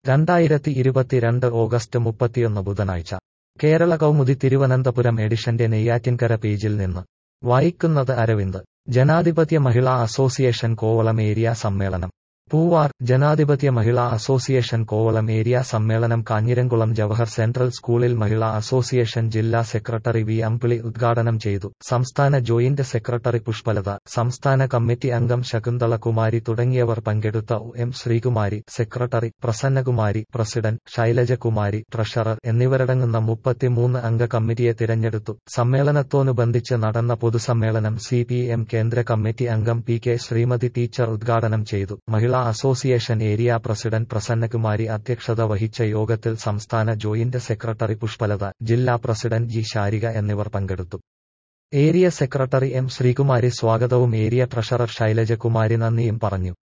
രണ്ടായിരത്തി ഇരുപത്തിരണ്ട് ഓഗസ്റ്റ് മുപ്പത്തിയൊന്ന് ബുധനാഴ്ച കേരള കൗമുദി തിരുവനന്തപുരം എഡിഷന്റെ നെയ്യാറ്റിൻകര പേജിൽ നിന്ന് വായിക്കുന്നത് അരവിന്ദ് ജനാധിപത്യ മഹിളാ അസോസിയേഷൻ കോവളം ഏരിയ സമ്മേളനം പൂവാർ ജനാധിപത്യ മഹിളാ അസോസിയേഷൻ കോവളം ഏരിയ സമ്മേളനം കാഞ്ഞിരംകുളം ജവഹർ സെൻട്രൽ സ്കൂളിൽ മഹിളാ അസോസിയേഷൻ ജില്ലാ സെക്രട്ടറി വി അമ്പിളി ഉദ്ഘാടനം ചെയ്തു സംസ്ഥാന ജോയിന്റ് സെക്രട്ടറി പുഷ്പലത സംസ്ഥാന കമ്മിറ്റി അംഗം ശകുന്തള കുമാരി തുടങ്ങിയവർ പങ്കെടുത്ത O M Sreekumari secretary Prasannakumari president Shailajakumari treasurer എന്നിവരടങ്ങുന്ന മുപ്പത്തിമൂന്ന് അംഗ കമ്മിറ്റിയെ തിരഞ്ഞെടുത്തു സമ്മേളനത്തോനുബന്ധിച്ച് നടന്ന പൊതുസമ്മേളനം സി പി എം കേന്ദ്ര കമ്മിറ്റി അംഗം പി കെ ശ്രീമതി ടീച്ചർ ഉദ്ഘാടനം ചെയ്തു Mahila association area president Prasannakumari അധ്യക്ഷത വഹിച്ച യോഗത്തിൽ സംസ്ഥാന ജോയിന്റ് സെക്രട്ടറി പുഷ്പലത ജില്ലാ പ്രസിഡന്റ് ജി ശാരിക എന്നിവർ പങ്കെടുത്തു ഏരിയ സെക്രട്ടറി എം ശ്രീകുമാരി സ്വാഗതവും ഏരിയ ട്രഷറർ ശൈലജകുമാരി നന്ദിയും പറഞ്ഞു